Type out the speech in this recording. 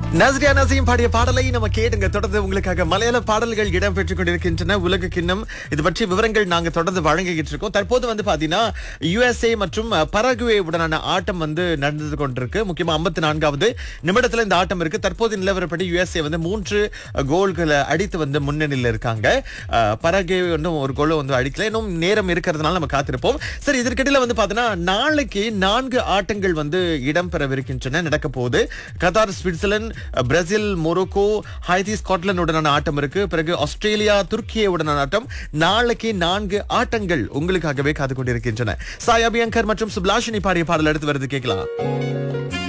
நஸ்ரியா நசீம் பாடிய பாடலை நம்ம கேட்டுங்க தொடர்ந்து உங்களுக்காக மலையாள பாடல்கள் இடம் பெற்றுக் கொண்டிருக்கின்றன உலக கிண்ணம் இது பற்றி விவரங்கள் நாங்க தொடர்ந்து வழங்கிக்கிட்டு இருக்கோம் தற்போது வந்து பாத்தீங்கன்னா யுஎஸ்ஏ மற்றும் பரகுவே உடனான ஆட்டம் வந்து நடந்து கொண்டிருக்கு முக்கியமா ஐம்பத்தி நான்காவது நிமிடத்துல இந்த ஆட்டம் இருக்கு தற்போது நிலவரப்படி யுஎஸ்ஏ வந்து மூன்று கோல்களை அடித்து வந்து முன்னணியில் இருக்காங்க அஹ், பரகுவே இன்னும் ஒரு கோல் வந்து அடிக்கல இன்னும் நேரம் இருக்கிறதுனால நம்ம காத்திருப்போம் சரி இதற்கிடையில வந்து பாத்தீங்கன்னா நாளைக்கு நான்கு ஆட்டங்கள் வந்து இடம்பெறவிருக்கின்றன நடக்க போகுது Qatar Switzerland Brazil Morocco Haiti Scotland உடனான ஆட்டம் இருக்கு பிறகு ஆஸ்திரேலியா துருக்கிய உடனான ஆட்டம் நாளைக்கு நான்கு ஆட்டங்கள் உங்களுக்காகவே காத்து கொண்டிருக்கின்றன சாய் அபியங்கர் மற்றும் சுப்லாஷினி பாடிய பாடல் எடுத்து வருது கேட்கலாம்